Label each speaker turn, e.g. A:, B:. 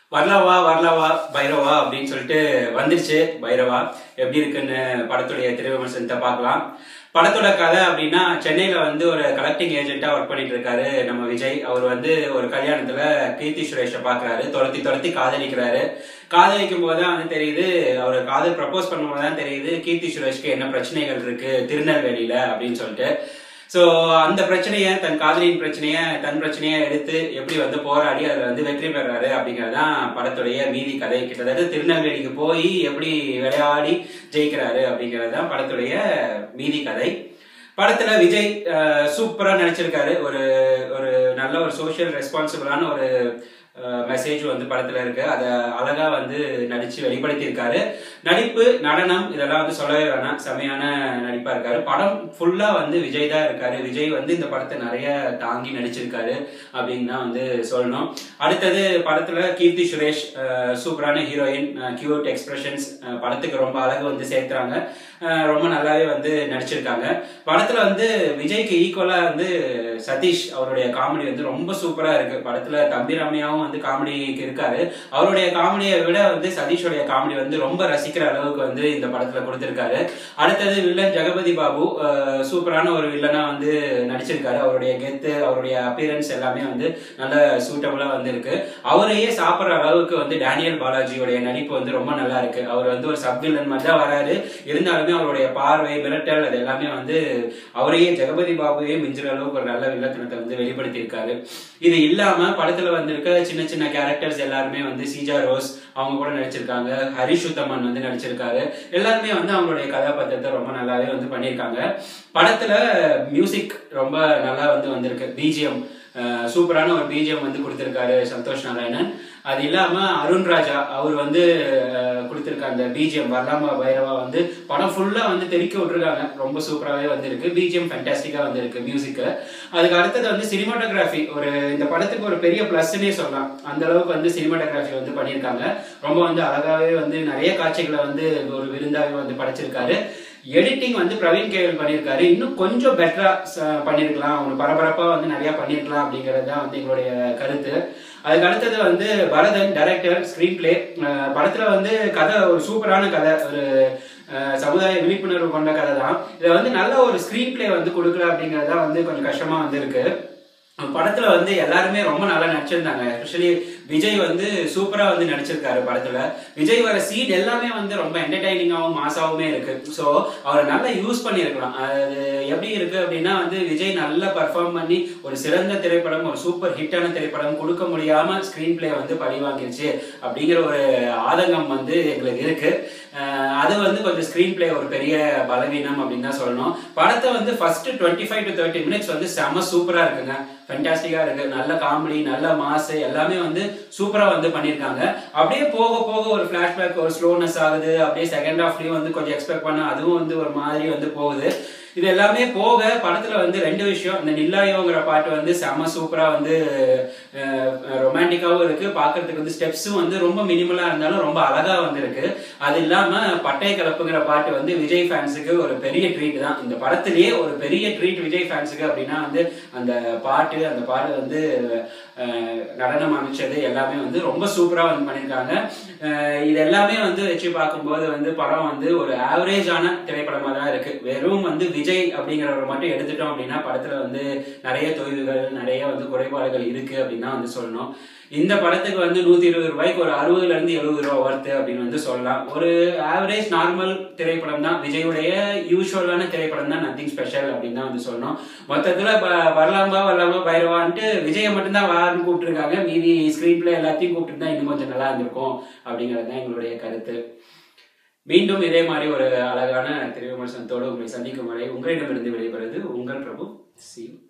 A: வரலவா வரலவா பைரவா அப்படின்னு சொல்லிட்டு வந்துருச்சு பைரவா எப்படி இருக்குன்னு படத்துடைய திரை விமர்சனத்தை பார்க்கலாம் படத்தோட கதை அப்படின்னா சென்னையில வந்து ஒரு கலெக்டிங் ஏஜென்ட்டா ஒர்க் பண்ணிட்டு இருக்காரு நம்ம விஜய் அவர் வந்து ஒரு கல்யாணத்துல கீர்த்தி சுரேஷை பாக்குறாரு துரத்தி துரத்தி காதலிக்கிறாரு காதலிக்கும் போது தான் வந்து தெரியுது அவர் காதல் ப்ரப்போஸ் பண்ணும்போது தான் தெரியுது கீர்த்தி சுரேஷ்க்கு என்ன பிரச்சனைகள் இருக்கு திருநெல்வேலியில அப்படின்னு சொல்லிட்டு ஸோ அந்த பிரச்சனையை தன் காதலியின் பிரச்சனையை தன் பிரச்சனையை எடுத்து எப்படி வந்து போராடி அதில் வந்து வெற்றி பெறாரு அப்படிங்கிறது தான் படத்துடைய மீதி கதை கிட்டத்தட்ட திருநெல்வேலிக்கு போய் எப்படி விளையாடி ஜெயிக்கிறாரு அப்படிங்கிறது தான் படத்துடைய மீதி கதை படத்துல விஜய் சூப்பரா நடிச்சிருக்காரு ஒரு ஒரு நல்ல ஒரு சோஷியல் ரெஸ்பான்சிபிளான ஒரு மெசேஜ் வந்து படத்துல இருக்கு அதை அழகா வந்து நடிச்சு வெளிப்படுத்தியிருக்காரு நடிப்பு நடனம் இதெல்லாம் வந்து சொல்லவே வேணாம் செமையான நடிப்பா இருக்காரு படம் ஃபுல்லா வந்து விஜய் தான் இருக்காரு விஜய் வந்து இந்த படத்தை நிறைய தாங்கி நடிச்சிருக்காரு அப்படின்னு தான் வந்து சொல்லணும் அடுத்தது படத்துல கீர்த்தி சுரேஷ் சூப்பரான ஹீரோயின் கியூட் எக்ஸ்பிரஷன்ஸ் படத்துக்கு ரொம்ப அழகு வந்து சேர்த்துறாங்க ரொம்ப நல்லாவே வந்து நடிச்சிருக்காங்க படத்துல வந்து விஜய்க்கு ஈக்குவலா வந்து சதீஷ் அவருடைய காமெடி வந்து ரொம்ப சூப்பரா இருக்கு படத்துல தம்பிராமையாவும் வந்து காமெடிக்கு இருக்காரு அவருடைய காமெடியை விட வந்து சதீஷோடைய காமெடி வந்து ரொம்ப ரசிக்கிற அளவுக்கு வந்து இந்த படத்துல கொடுத்திருக்காரு அடுத்தது வில்லன் ஜெகபதி பாபு சூப்பரான ஒரு வில்லனா வந்து நடிச்சிருக்காரு அவருடைய கெத்து அவருடைய அப்பியரன்ஸ் எல்லாமே வந்து நல்ல சூட்டபுளா வந்து இருக்கு அவரையே சாப்பிட்ற அளவுக்கு வந்து டேனியல் பாலாஜியோடைய நடிப்பு வந்து ரொம்ப நல்லா இருக்கு அவர் வந்து ஒரு சப் வில்லன் மாதிரி தான் வராரு இருந்தாலுமே அவருடைய பார்வை மிரட்டல் அது எல்லாமே வந்து அவரையே ஜெகபதி பாபுவே மிஞ்சுற அளவுக்கு ஒரு நல்ல வில்லத்தனத்தை வந்து வெளிப்படுத்தி இருக்காரு இது இல்லாம படத்துல வந்திருக்க சின்ன சின்ன கேரக்டர்ஸ் எல்லாருமே வந்து சீஜா ரோஸ் அவங்க கூட நடிச்சிருக்காங்க ஹரிஷ் உத்தமன் வந்து நடிச்சிருக்காரு எல்லாருமே வந்து அவங்களுடைய கதாபாத்திரத்தை ரொம்ப நல்லாவே வந்து பண்ணியிருக்காங்க படத்துல மியூசிக் ரொம்ப நல்லா வந்து வந்திருக்கு பிஜிஎம் சூப்பரான ஒரு பிஜிஎம் வந்து கொடுத்திருக்காரு சந்தோஷ் நாராயணன் அது இல்லாம அருண் ராஜா அவர் வந்து கொடுத்திருக்க அந்த பிஜிஎம் வரலாமா பைரவா வந்து படம் ஃபுல்லா வந்து தெறிக்க விட்டுருக்காங்க ரொம்ப சூப்பராகவே வந்திருக்கு பிஜிஎம் ஃபேண்டாஸ்டிக்கா வந்திருக்கு மியூசிக்கு அதுக்கு அடுத்தது வந்து சினிமாட்டோகிராஃபி ஒரு இந்த படத்துக்கு ஒரு பெரிய பிளஸ்னே சொல்லலாம் அந்த அளவுக்கு வந்து சினிமாட்டோகிராஃபி வந்து பண்ணியிருக்காங்க ரொம்ப வந்து அழகாவே வந்து நிறைய காட்சிகளை வந்து ஒரு விருந்தாவே வந்து படைச்சிருக்காரு எடிட்டிங் வந்து பிரவீன் கேவல் பண்ணியிருக்காரு இன்னும் கொஞ்சம் பெட்டரா பண்ணியிருக்கலாம் ஒரு பரபரப்பா வந்து நிறைய பண்ணியிருக்கலாம் அப்படிங்கிறது தான் வந்து எங்களுடைய கருத்து அதுக்கு அடுத்தது வந்து பரதன் டைரக்டர் ஸ்கிரீன் பிளே படத்துல வந்து கதை ஒரு சூப்பரான கதை ஒரு சமுதாய விழிப்புணர்வு கொண்ட கதை தான் இதை வந்து நல்ல ஒரு ஸ்கிரீன் பிளே வந்து கொடுக்கல அப்படிங்கிறது தான் வந்து கொஞ்சம் கஷ்டமா வந்து இருக்கு படத்துல வந்து எல்லாருமே ரொம்ப நல்லா நடிச்சிருந்தாங்க எஸ்பெஷலி விஜய் வந்து சூப்பரா வந்து நடிச்சிருக்காரு படத்துல விஜய் வர சீன் எல்லாமே வந்து ரொம்ப என்டர்டைனிங்காகவும் மாசாவுமே இருக்கு ஸோ அவரை நல்லா யூஸ் பண்ணியிருக்கலாம் அது எப்படி இருக்கு அப்படின்னா வந்து விஜய் நல்லா பர்ஃபார்ம் பண்ணி ஒரு சிறந்த திரைப்படம் ஒரு சூப்பர் ஹிட்டான திரைப்படம் கொடுக்க முடியாம ஸ்கிரீன் பிளே வந்து பழி வாங்கிருச்சு அப்படிங்கிற ஒரு ஆதங்கம் வந்து எங்களுக்கு இருக்கு அது வந்து கொஞ்சம் ஸ்கிரீன் பிளே ஒரு பெரிய பலவீனம் அப்படின்னு தான் சொல்லணும் படத்தை வந்து first twenty five to thirty minutes வந்து செம சூப்பரா இருக்குங்க ஃபென்டாஸ்டிக்கா இருக்கு நல்ல காமெடி நல்ல மாசு எல்லாமே வந்து சூப்பரா வந்து பண்ணியிருக்காங்க அப்படியே போக போக ஒரு பிளாஷ்பேக் ஒரு ஸ்லோனஸ் ஆகுது அப்படியே செகண்ட் ஹாஃப்லயும் வந்து கொஞ்சம் எக்ஸ்பெக்ட் பண்ண அதுவும் வந்து ஒரு மாதிரி வந்து போகுது இது எல்லாமே போக படத்துல வந்து ரெண்டு விஷயம் இந்த நில்லாயோங்கிற பாட்டு வந்து செம சூப்பரா வந்து ரொமான்டிக்காவும் இருக்கு பாக்குறதுக்கு வந்து ஸ்டெப்ஸும் வந்து ரொம்ப மினிமலா இருந்தாலும் ரொம்ப அழகா வந்து இருக்கு அது இல்லாம பட்டை கலப்புங்கிற பாட்டு வந்து விஜய் ஃபேன்ஸுக்கு ஒரு பெரிய ட்ரீட் தான் இந்த படத்திலேயே ஒரு பெரிய ட்ரீட் விஜய் ஃபேன்ஸுக்கு அப்படின்னா வந்து அந்த பாட்டு அந்த பாட்டு வந்து நடனம் அமைச்சது எல்லாமே வந்து ரொம்ப சூப்பரா வந்து பண்ணியிருக்காங்க இது எல்லாமே வந்து வச்சு பார்க்கும்போது வந்து படம் வந்து ஒரு ஆவரேஜான திரைப்படமா தான் இருக்கு வெறும் வந்து விஜய் அப்படிங்கிறவரை மட்டும் எடுத்துட்டோம் அப்படின்னா படத்துல வந்து நிறைய தொய்வுகள் நிறைய வந்து குறைபாடுகள் இருக்கு அப்படின்னு வந்து சொல்லணும் இந்த படத்துக்கு வந்து நூத்தி இருபது ரூபாய்க்கு ஒரு அறுபதுல இருந்து எழுபது ரூபா ஒர்த்து அப்படின்னு வந்து சொல்லலாம் ஒரு ஆவரேஜ் நார்மல் திரைப்படம் தான் விஜயுடைய யூஸ்வலான திரைப்படம் தான் நத்திங் ஸ்பெஷல் அப்படின்னு தான் வந்து சொல்லணும் மொத்தத்துல வரலாம்பா வரலாமா பைரவான்ட்டு விஜயை மட்டும்தான் வான்னு கூப்பிட்டுருக்காங்க மீதி ஸ்கிரீன் பிளே எல்லாத்தையும் கூப்பிட்டு தான் இன்னும் கொஞ்சம் நல்லா இருந்திருக்கும் அப்படிங்கிறது தான் எங்களுடைய கருத்து மீண்டும் இதே மாதிரி ஒரு அழகான திரை விமர்சனத்தோடு உங்களை சந்திக்கும் வரை உங்களிடமிருந்து விடைபெறுவது உங்கள் பிரபு சி